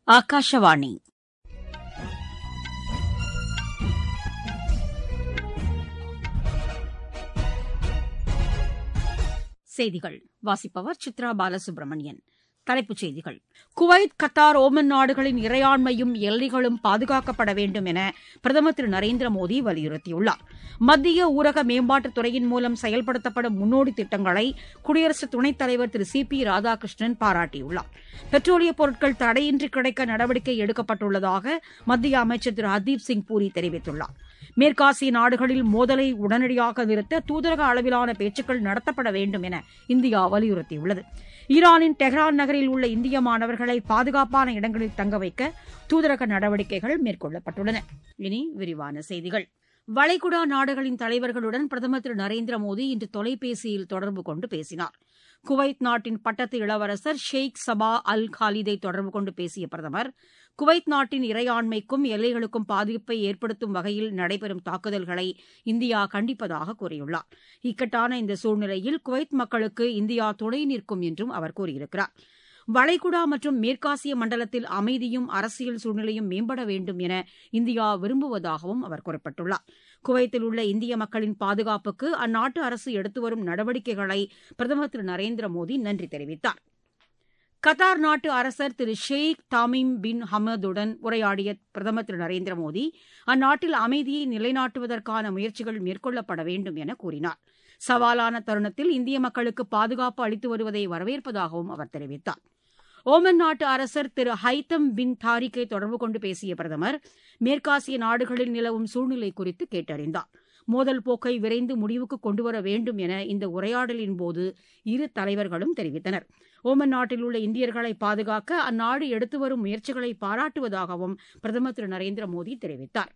ಆಕಾಶವಾಣಿ செய்திகள் வாசிப்பவர் சித்ரா பாலசுப்ரமணியன் தலைப்புச் செய்திகள் குவைத் கத்தார் ஓமன் நாடுகளின் இறையாண்மையும் எல்லைகளும் பாதுகாக்கப்பட வேண்டும் என பிரதமர் திரு நரேந்திர மோடி வலியுறுத்தியுள்ளார் மத்திய ஊரக மேம்பாட்டுத் துறையின் மூலம் செயல்படுத்தப்படும் முன்னோடி திட்டங்களை குடியரசு துணைத் தலைவர் திரு சி பி ராதாகிருஷ்ணன் பாராட்டியுள்ளார் பெட்ரோலியப் பொருட்கள் தடையின்றி கிடைக்க நடவடிக்கை எடுக்கப்பட்டுள்ளதாக மத்திய அமைச்சர் திரு ஹர்தீப் சிங் பூரி தெரிவித்துள்ளார் மேற்காசிய நாடுகளில் மோதலை உடனடியாக நிறுத்த தூதரக அளவிலான பேச்சுக்கள் நடத்தப்பட வேண்டும் என இந்தியா வலியுறுத்தியுள்ளது ஈரானின் டெஹ்ரான் நகரில் உள்ள இந்திய மாணவர்களை பாதுகாப்பான இடங்களில் தங்க வைக்க தூதரக நடவடிக்கைகள் மேற்கொள்ளப்பட்டுள்ளன இனி விரிவான செய்திகள் வளைகுடா நாடுகளின் தலைவர்களுடன் பிரதமர் திரு நரேந்திர மோடி இன்று தொலைபேசியில் தொடர்பு கொண்டு பேசினார் குவைத் நாட்டின் பட்டத்து இளவரசர் ஷெய்க் சபா அல் காலிதை தொடர்பு கொண்டு பேசிய பிரதமர் குவைத் நாட்டின் இறையாண்மைக்கும் எல்லைகளுக்கும் பாதிப்பை ஏற்படுத்தும் வகையில் நடைபெறும் தாக்குதல்களை இந்தியா கண்டிப்பதாக கூறியுள்ளார் இக்கட்டான இந்த சூழ்நிலையில் குவைத் மக்களுக்கு இந்தியா துணை நிற்கும் என்றும் அவர் கூறியிருக்கிறார் வளைகுடா மற்றும் மேற்காசிய மண்டலத்தில் அமைதியும் அரசியல் சூழ்நிலையும் மேம்பட வேண்டும் என இந்தியா விரும்புவதாகவும் அவர் குறிப்பிட்டுள்ளார் குவைத்தில் உள்ள இந்திய மக்களின் பாதுகாப்புக்கு அந்நாட்டு அரசு எடுத்து வரும் நடவடிக்கைகளை பிரதமர் திரு நரேந்திர மோடி நன்றி தெரிவித்தார் கத்தார் நாட்டு அரசர் திரு ஷேக் தாமிம் பின் ஹமதுடன் உரையாடிய பிரதமர் திரு நரேந்திர மோடி அந்நாட்டில் அமைதியை நிலைநாட்டுவதற்கான முயற்சிகள் மேற்கொள்ளப்பட வேண்டும் என கூறினார் சவாலான தருணத்தில் இந்திய மக்களுக்கு பாதுகாப்பு அளித்து வருவதை வரவேற்பதாகவும் அவர் தெரிவித்தார் ஓமன் நாட்டு அரசர் திரு ஹைத்தம் பின் தாரிக்கை தொடர்பு கொண்டு பேசிய பிரதமர் மேற்காசிய நாடுகளில் நிலவும் சூழ்நிலை குறித்து கேட்டறிந்தார் மோதல் போக்கை விரைந்து முடிவுக்கு கொண்டுவர வேண்டும் என இந்த உரையாடலின் போது இரு தலைவர்களும் தெரிவித்தனர் ஓமன் நாட்டில் உள்ள இந்தியர்களை பாதுகாக்க அந்நாடு எடுத்து வரும் முயற்சிகளை பாராட்டுவதாகவும் பிரதமர் திரு நரேந்திர மோடி தெரிவித்தார்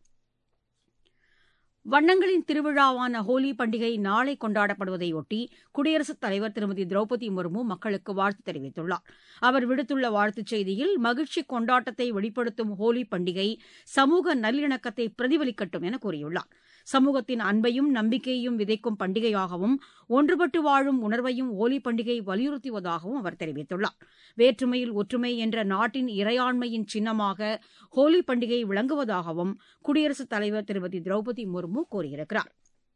வண்ணங்களின் திருவிழாவான ஹோலி பண்டிகை நாளை கொண்டாடப்படுவதையொட்டி குடியரசுத் தலைவர் திருமதி திரௌபதி முர்மு மக்களுக்கு வாழ்த்து தெரிவித்துள்ளார் அவர் விடுத்துள்ள வாழ்த்துச் செய்தியில் மகிழ்ச்சி கொண்டாட்டத்தை வெளிப்படுத்தும் ஹோலி பண்டிகை சமூக நல்லிணக்கத்தை பிரதிபலிக்கட்டும் என கூறியுள்ளார் சமூகத்தின் அன்பையும் நம்பிக்கையையும் விதைக்கும் பண்டிகையாகவும் ஒன்றுபட்டு வாழும் உணர்வையும் ஹோலி பண்டிகை வலியுறுத்துவதாகவும் அவர் தெரிவித்துள்ளார் வேற்றுமையில் ஒற்றுமை என்ற நாட்டின் இறையாண்மையின் சின்னமாக ஹோலி பண்டிகை விளங்குவதாகவும் குடியரசுத் தலைவர் திருமதி திரௌபதி முர்மு கூறியிருக்கிறார்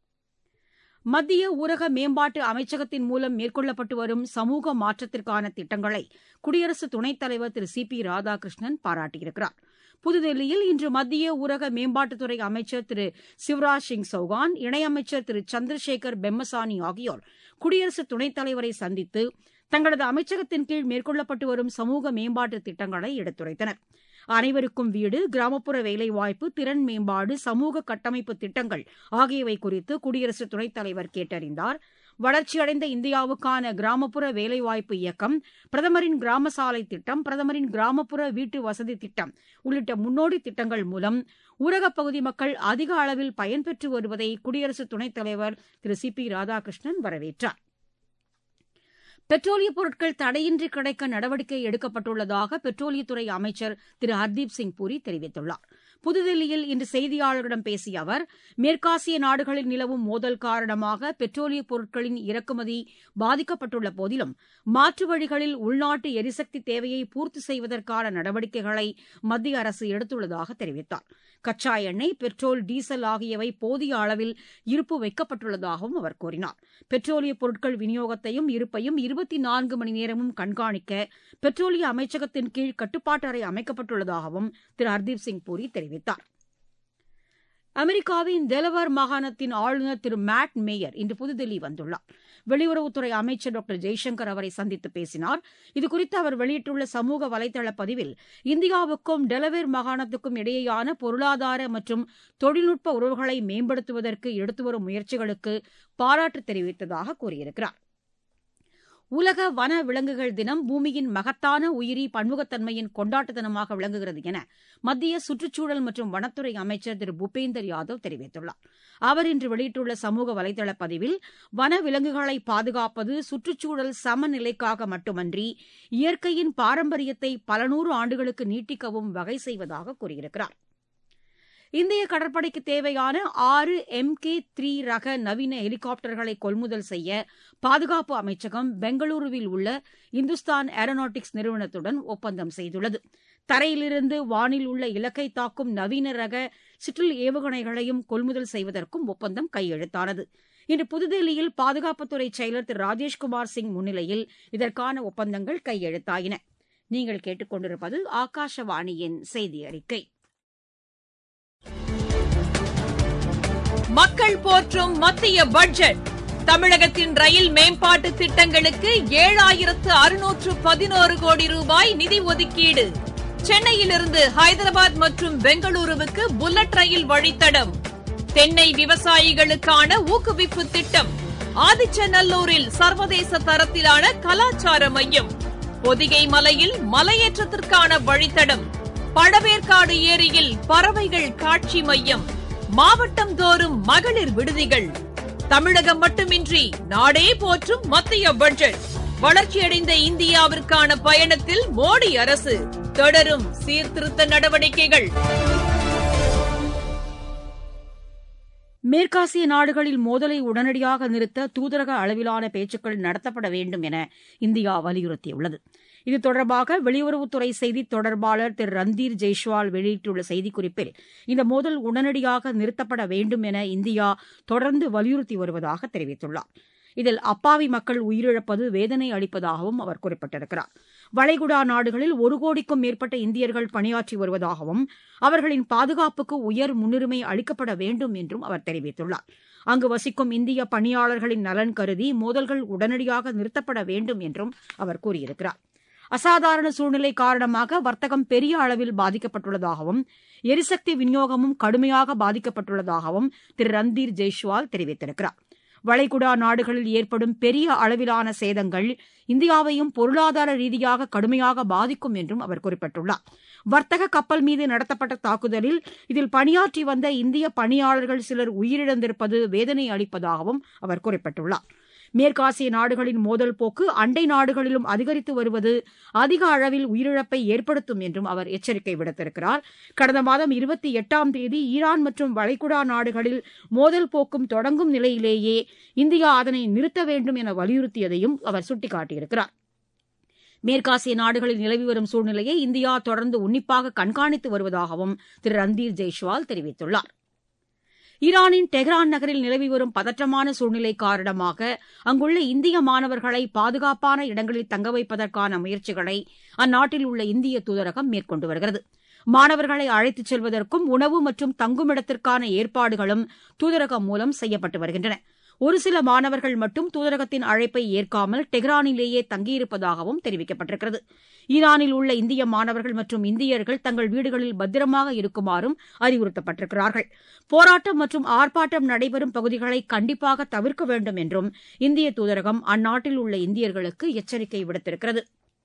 மத்திய ஊரக மேம்பாட்டு அமைச்சகத்தின் மூலம் மேற்கொள்ளப்பட்டு வரும் சமூக மாற்றத்திற்கான திட்டங்களை குடியரசு துணைத் தலைவர் திரு சி பி ராதாகிருஷ்ணன் பாராட்டியிருக்கிறார் புதுதில்லியில் இன்று மத்திய ஊரக மேம்பாட்டுத்துறை அமைச்சர் திரு சிவராஜ் சிங் சௌகான் இணையமைச்சர் திரு சந்திரசேகர் பெம்மசானி ஆகியோர் குடியரசு துணைத் தலைவரை சந்தித்து தங்களது அமைச்சகத்தின் கீழ் மேற்கொள்ளப்பட்டு வரும் சமூக மேம்பாட்டு திட்டங்களை எடுத்துரைத்தனர் அனைவருக்கும் வீடு கிராமப்புற வேலைவாய்ப்பு திறன் மேம்பாடு சமூக கட்டமைப்பு திட்டங்கள் ஆகியவை குறித்து குடியரசு துணைத் தலைவர் கேட்டறிந்தார் வளர்ச்சியடைந்த இந்தியாவுக்கான கிராமப்புற வேலைவாய்ப்பு இயக்கம் பிரதமரின் கிராம சாலை திட்டம் பிரதமரின் கிராமப்புற வீட்டு வசதி திட்டம் உள்ளிட்ட முன்னோடி திட்டங்கள் மூலம் ஊரகப் பகுதி மக்கள் அதிக அளவில் பயன்பெற்று வருவதை குடியரசு துணைத் தலைவர் திரு சி பி ராதாகிருஷ்ணன் வரவேற்றார் பெட்ரோலியப் பொருட்கள் தடையின்றி கிடைக்க நடவடிக்கை எடுக்கப்பட்டுள்ளதாக பெட்ரோலியத்துறை அமைச்சர் திரு ஹர்தீப் சிங் பூரி தெரிவித்துள்ளார் புதுதில்லியில் இன்று செய்தியாளர்களிடம் பேசிய அவர் மேற்காசிய நாடுகளில் நிலவும் மோதல் காரணமாக பெட்ரோலியப் பொருட்களின் இறக்குமதி பாதிக்கப்பட்டுள்ள போதிலும் மாற்று வழிகளில் உள்நாட்டு எரிசக்தி தேவையை பூர்த்தி செய்வதற்கான நடவடிக்கைகளை மத்திய அரசு எடுத்துள்ளதாக தெரிவித்தார் கச்சா எண்ணெய் பெட்ரோல் டீசல் ஆகியவை போதிய அளவில் இருப்பு வைக்கப்பட்டுள்ளதாகவும் அவர் கூறினார் பெட்ரோலியப் பொருட்கள் விநியோகத்தையும் இருப்பையும் இருபத்தி நான்கு மணி நேரமும் கண்காணிக்க பெட்ரோலிய அமைச்சகத்தின் கீழ் கட்டுப்பாட்டு அறை அமைக்கப்பட்டுள்ளதாகவும் திரு ஹர்தீப் சிங் பூரி தெரிவித்தார் அமெரிக்காவின் டெலவர் மாகாணத்தின் ஆளுநர் திரு மேட் மேயர் இன்று புதுதில்லி வந்துள்ளார் வெளியுறவுத்துறை அமைச்சர் டாக்டர் ஜெய்சங்கர் அவரை சந்தித்து பேசினார் இதுகுறித்து அவர் வெளியிட்டுள்ள சமூக வலைதள பதிவில் இந்தியாவுக்கும் டெலவேர் மாகாணத்துக்கும் இடையேயான பொருளாதார மற்றும் தொழில்நுட்ப உறவுகளை மேம்படுத்துவதற்கு எடுத்து வரும் முயற்சிகளுக்கு பாராட்டு தெரிவித்ததாக கூறியிருக்கிறார் உலக வன விலங்குகள் தினம் பூமியின் மகத்தான உயிரி பன்முகத்தன்மையின் கொண்டாட்ட தினமாக விளங்குகிறது என மத்திய சுற்றுச்சூழல் மற்றும் வனத்துறை அமைச்சர் திரு பூபேந்தர் யாதவ் தெரிவித்துள்ளார் அவர் இன்று வெளியிட்டுள்ள சமூக வலைதள பதிவில் வன விலங்குகளை பாதுகாப்பது சுற்றுச்சூழல் சமநிலைக்காக மட்டுமன்றி இயற்கையின் பாரம்பரியத்தை பல நூறு ஆண்டுகளுக்கு நீட்டிக்கவும் வகை செய்வதாக கூறியிருக்கிறார் இந்திய கடற்படைக்கு தேவையான ஆறு எம் கே த்ரீ ரக நவீன ஹெலிகாப்டர்களை கொள்முதல் செய்ய பாதுகாப்பு அமைச்சகம் பெங்களூருவில் உள்ள இந்துஸ்தான் ஏரோநாட்டிக்ஸ் நிறுவனத்துடன் ஒப்பந்தம் செய்துள்ளது தரையிலிருந்து வானில் உள்ள இலக்கை தாக்கும் நவீன ரக சிற்றில் ஏவுகணைகளையும் கொள்முதல் செய்வதற்கும் ஒப்பந்தம் கையெழுத்தானது இன்று புதுதில்லியில் பாதுகாப்புத்துறை செயலர் திரு ராஜேஷ்குமார் சிங் முன்னிலையில் இதற்கான ஒப்பந்தங்கள் கையெழுத்தாயின நீங்கள் கேட்டுக்கொண்டிருப்பது ஆகாஷவாணியின் செய்தி அறிக்கை மக்கள் போற்றும் மத்திய பட்ஜெட் தமிழகத்தின் ரயில் மேம்பாட்டு திட்டங்களுக்கு ஏழாயிரத்து அறுநூற்று பதினோரு கோடி ரூபாய் நிதி ஒதுக்கீடு சென்னையிலிருந்து ஹைதராபாத் மற்றும் பெங்களூருவுக்கு புல்லட் ரயில் வழித்தடம் தென்னை விவசாயிகளுக்கான ஊக்குவிப்பு திட்டம் ஆதிச்சநல்லூரில் சர்வதேச தரத்திலான கலாச்சார மையம் பொதிகை மலையில் மலையேற்றத்திற்கான வழித்தடம் பழவேற்காடு ஏரியில் பறவைகள் காட்சி மையம் மாவட்டம் தோறும் மகளிர் விடுதிகள் தமிழகம் மட்டுமின்றி நாடே போற்றும் மத்திய பட்ஜெட் வளர்ச்சியடைந்த இந்தியாவிற்கான பயணத்தில் மோடி அரசு தொடரும் சீர்திருத்த நடவடிக்கைகள் மேற்காசிய நாடுகளில் மோதலை உடனடியாக நிறுத்த தூதரக அளவிலான பேச்சுக்கள் நடத்தப்பட வேண்டும் என இந்தியா வலியுறுத்தியுள்ளது இது தொடர்பாக வெளியுறவுத்துறை செய்தித் தொடர்பாளர் திரு ரந்தீர் ஜெய்ஷ்வால் வெளியிட்டுள்ள செய்திக்குறிப்பில் இந்த மோதல் உடனடியாக நிறுத்தப்பட வேண்டும் என இந்தியா தொடர்ந்து வலியுறுத்தி வருவதாக தெரிவித்துள்ளார் இதில் அப்பாவி மக்கள் உயிரிழப்பது வேதனை அளிப்பதாகவும் அவர் குறிப்பிட்டிருக்கிறார் வளைகுடா நாடுகளில் ஒரு கோடிக்கும் மேற்பட்ட இந்தியர்கள் பணியாற்றி வருவதாகவும் அவர்களின் பாதுகாப்புக்கு உயர் முன்னுரிமை அளிக்கப்பட வேண்டும் என்றும் அவர் தெரிவித்துள்ளார் அங்கு வசிக்கும் இந்திய பணியாளர்களின் நலன் கருதி மோதல்கள் உடனடியாக நிறுத்தப்பட வேண்டும் என்றும் அவர் கூறியிருக்கிறார் அசாதாரண சூழ்நிலை காரணமாக வர்த்தகம் பெரிய அளவில் பாதிக்கப்பட்டுள்ளதாகவும் எரிசக்தி விநியோகமும் கடுமையாக பாதிக்கப்பட்டுள்ளதாகவும் திரு ரந்தீர் ஜெய்ஷ்வால் தெரிவித்திருக்கிறார் வளைகுடா நாடுகளில் ஏற்படும் பெரிய அளவிலான சேதங்கள் இந்தியாவையும் பொருளாதார ரீதியாக கடுமையாக பாதிக்கும் என்றும் அவர் குறிப்பிட்டுள்ளார் வர்த்தக கப்பல் மீது நடத்தப்பட்ட தாக்குதலில் இதில் பணியாற்றி வந்த இந்திய பணியாளர்கள் சிலர் உயிரிழந்திருப்பது வேதனை அளிப்பதாகவும் அவர் குறிப்பிட்டுள்ளார் மேற்காசிய நாடுகளின் மோதல் போக்கு அண்டை நாடுகளிலும் அதிகரித்து வருவது அதிக அளவில் உயிரிழப்பை ஏற்படுத்தும் என்றும் அவர் எச்சரிக்கை விடுத்திருக்கிறார் கடந்த மாதம் இருபத்தி எட்டாம் தேதி ஈரான் மற்றும் வளைகுடா நாடுகளில் மோதல் போக்கும் தொடங்கும் நிலையிலேயே இந்தியா அதனை நிறுத்த வேண்டும் என வலியுறுத்தியதையும் அவர் சுட்டிக்காட்டியிருக்கிறார் மேற்காசிய நாடுகளில் நிலவி வரும் சூழ்நிலையை இந்தியா தொடர்ந்து உன்னிப்பாக கண்காணித்து வருவதாகவும் திரு ரந்தீர் ஜெய்ஷ்வால் தெரிவித்துள்ளார் ஈரானின் டெஹ்ரான் நகரில் நிலவி வரும் பதற்றமான சூழ்நிலை காரணமாக அங்குள்ள இந்திய மாணவர்களை பாதுகாப்பான இடங்களில் தங்க வைப்பதற்கான முயற்சிகளை அந்நாட்டில் உள்ள இந்திய தூதரகம் மேற்கொண்டு வருகிறது மாணவர்களை அழைத்துச் செல்வதற்கும் உணவு மற்றும் தங்குமிடத்திற்கான ஏற்பாடுகளும் தூதரகம் மூலம் செய்யப்பட்டு வருகின்றன ஒரு சில மாணவர்கள் மட்டும் தூதரகத்தின் அழைப்பை ஏற்காமல் டெஹ்ரானிலேயே தங்கியிருப்பதாகவும் தெரிவிக்கப்பட்டிருக்கிறது ஈரானில் உள்ள இந்திய மாணவர்கள் மற்றும் இந்தியர்கள் தங்கள் வீடுகளில் பத்திரமாக இருக்குமாறும் அறிவுறுத்தப்பட்டிருக்கிறார்கள் போராட்டம் மற்றும் ஆர்ப்பாட்டம் நடைபெறும் பகுதிகளை கண்டிப்பாக தவிர்க்க வேண்டும் என்றும் இந்திய தூதரகம் அந்நாட்டில் உள்ள இந்தியர்களுக்கு எச்சரிக்கை விடுத்திருக்கிறது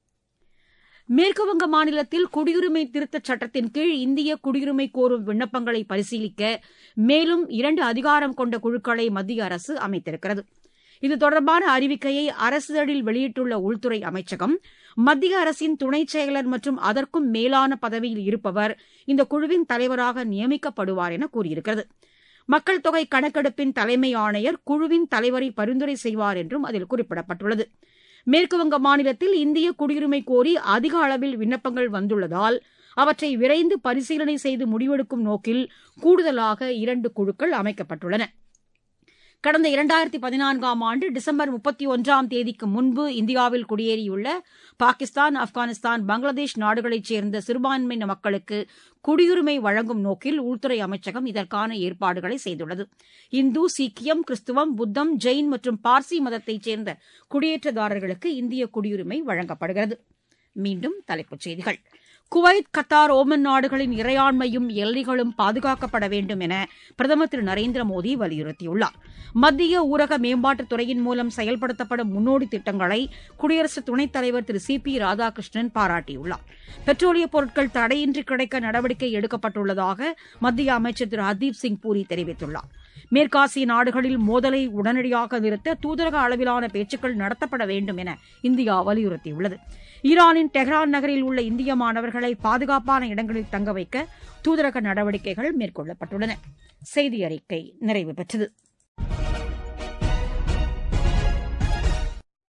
மேற்குவங்க மாநிலத்தில் குடியுரிமை திருத்தச் சட்டத்தின் கீழ் இந்திய குடியுரிமை கோரும் விண்ணப்பங்களை பரிசீலிக்க மேலும் இரண்டு அதிகாரம் கொண்ட குழுக்களை மத்திய அரசு அமைத்திருக்கிறது இது தொடர்பான அறிவிக்கையை அரசிதழில் வெளியிட்டுள்ள உள்துறை அமைச்சகம் மத்திய அரசின் துணைச் செயலர் மற்றும் அதற்கும் மேலான பதவியில் இருப்பவர் இந்த குழுவின் தலைவராக நியமிக்கப்படுவார் என கூறியிருக்கிறது மக்கள் தொகை கணக்கெடுப்பின் தலைமை ஆணையர் குழுவின் தலைவரை பரிந்துரை செய்வார் என்றும் அதில் குறிப்பிடப்பட்டுள்ளது மேற்குவங்க மாநிலத்தில் இந்திய குடியுரிமை கோரி அதிக அளவில் விண்ணப்பங்கள் வந்துள்ளதால் அவற்றை விரைந்து பரிசீலனை செய்து முடிவெடுக்கும் நோக்கில் கூடுதலாக இரண்டு குழுக்கள் அமைக்கப்பட்டுள்ளன கடந்த இரண்டாயிரத்தி பதினான்காம் ஆண்டு டிசம்பர் முப்பத்தி ஒன்றாம் தேதிக்கு முன்பு இந்தியாவில் குடியேறியுள்ள பாகிஸ்தான் ஆப்கானிஸ்தான் பங்களாதேஷ் நாடுகளைச் சேர்ந்த சிறுபான்மையின மக்களுக்கு குடியுரிமை வழங்கும் நோக்கில் உள்துறை அமைச்சகம் இதற்கான ஏற்பாடுகளை செய்துள்ளது இந்து சீக்கியம் கிறிஸ்துவம் புத்தம் ஜெயின் மற்றும் பார்சி மதத்தைச் சேர்ந்த குடியேற்றதாரர்களுக்கு இந்திய குடியுரிமை வழங்கப்படுகிறது மீண்டும் தலைப்புச் செய்திகள் குவைத் கத்தார் ஓமன் நாடுகளின் இறையாண்மையும் எல்லைகளும் பாதுகாக்கப்பட வேண்டும் என பிரதமர் திரு நரேந்திர மோடி வலியுறுத்தியுள்ளார் மத்திய ஊரக மேம்பாட்டுத் துறையின் மூலம் செயல்படுத்தப்படும் முன்னோடி திட்டங்களை குடியரசு துணைத் தலைவர் திரு சி பி ராதாகிருஷ்ணன் பாராட்டியுள்ளார் பெட்ரோலிய பொருட்கள் தடையின்றி கிடைக்க நடவடிக்கை எடுக்கப்பட்டுள்ளதாக மத்திய அமைச்சர் திரு ஹர்தீப் சிங் பூரி தெரிவித்துள்ளார் மேற்காசிய நாடுகளில் மோதலை உடனடியாக நிறுத்த தூதரக அளவிலான பேச்சுக்கள் நடத்தப்பட வேண்டும் என இந்தியா வலியுறுத்தியுள்ளது ஈரானின் டெஹ்ரான் நகரில் உள்ள இந்திய மாணவர்களை பாதுகாப்பான இடங்களில் தங்க வைக்க தூதரக நடவடிக்கைகள் மேற்கொள்ளப்பட்டுள்ளன செய்தி அறிக்கை நிறைவு பெற்றது